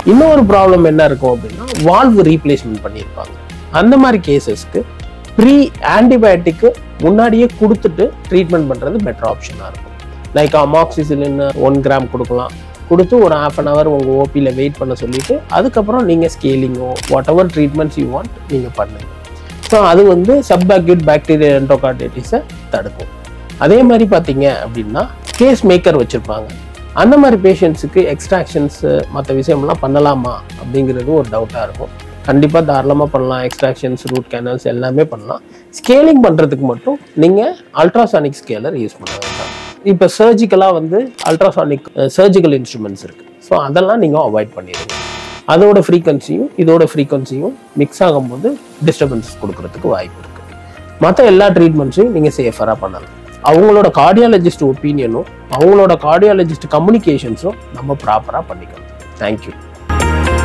இன்னொரு ப்ராப்ளம் என்ன இருக்கும் அப்படின்னா வால்வு ரீப்ளேஸ்மெண்ட் பண்ணியிருப்பாங்க அந்த மாதிரி கேசஸ்க்கு ப்ரீ ஆன்டிபயோட்டிக்கு முன்னாடியே கொடுத்துட்டு ட்ரீட்மெண்ட் பண்ணுறது பெட்டர் ஆப்ஷனாக இருக்கும் லைக் அமாக்சிசிலின் ஒன் கிராம் கொடுக்கலாம் கொடுத்து ஒரு ஹாஃப் அன் ஹவர் உங்கள் ஓபியில் வெயிட் பண்ண சொல்லிட்டு அதுக்கப்புறம் நீங்கள் ஸ்கேலிங்கோ whatever treatments you want நீங்கள் பண்ணுங்க ஸோ அது வந்து சப்அக்யூட் பாக்டீரியல் என்டோகார்டைட்டிஸை தடுக்கும் அதே மாதிரி பார்த்தீங்க அப்படின்னா கேஸ் மேக்கர் வச்சுருப்பாங்க அந்த மாதிரி பேஷண்ட்ஸுக்கு எக்ஸ்ட்ராக்ஷன்ஸு மற்ற விஷயம்லாம் பண்ணலாமா அப்படிங்கிறது ஒரு டவுட்டாக இருக்கும் கண்டிப்பாக தாராளமாக பண்ணலாம் எக்ஸ்ட்ராக்ஷன்ஸ் ரூட் கேனல்ஸ் எல்லாமே பண்ணலாம் ஸ்கேலிங் பண்ணுறதுக்கு மட்டும் நீங்கள் அல்ட்ராசானிக் ஸ்கேலர் யூஸ் பண்ண வேண்டாம் இப்போ சர்ஜிக்கலாக வந்து அல்ட்ராசானிக் சர்ஜிக்கல் இன்ஸ்ட்ருமெண்ட்ஸ் இருக்குது ஸோ அதெல்லாம் நீங்கள் அவாய்ட் பண்ணிடுங்க அதோட ஃப்ரீக்வன்சியும் இதோட ஃப்ரீக்வன்சியும் மிக்ஸ் ஆகும்போது டிஸ்டர்பன்சஸ் கொடுக்கறதுக்கு வாய்ப்பு இருக்குது மற்ற எல்லா ட்ரீட்மெண்ட்ஸையும் நீங்கள் சேஃபராக பண்ணலாம் அவங்களோட கார்டியாலஜிஸ்ட் ஒப்பீனியனும் அவங்களோட கார்டியாலஜிஸ்ட் கம்யூனிகேஷன்ஸும் நம்ம ப்ராப்பராக பண்ணிக்கணும் தேங்க்யூ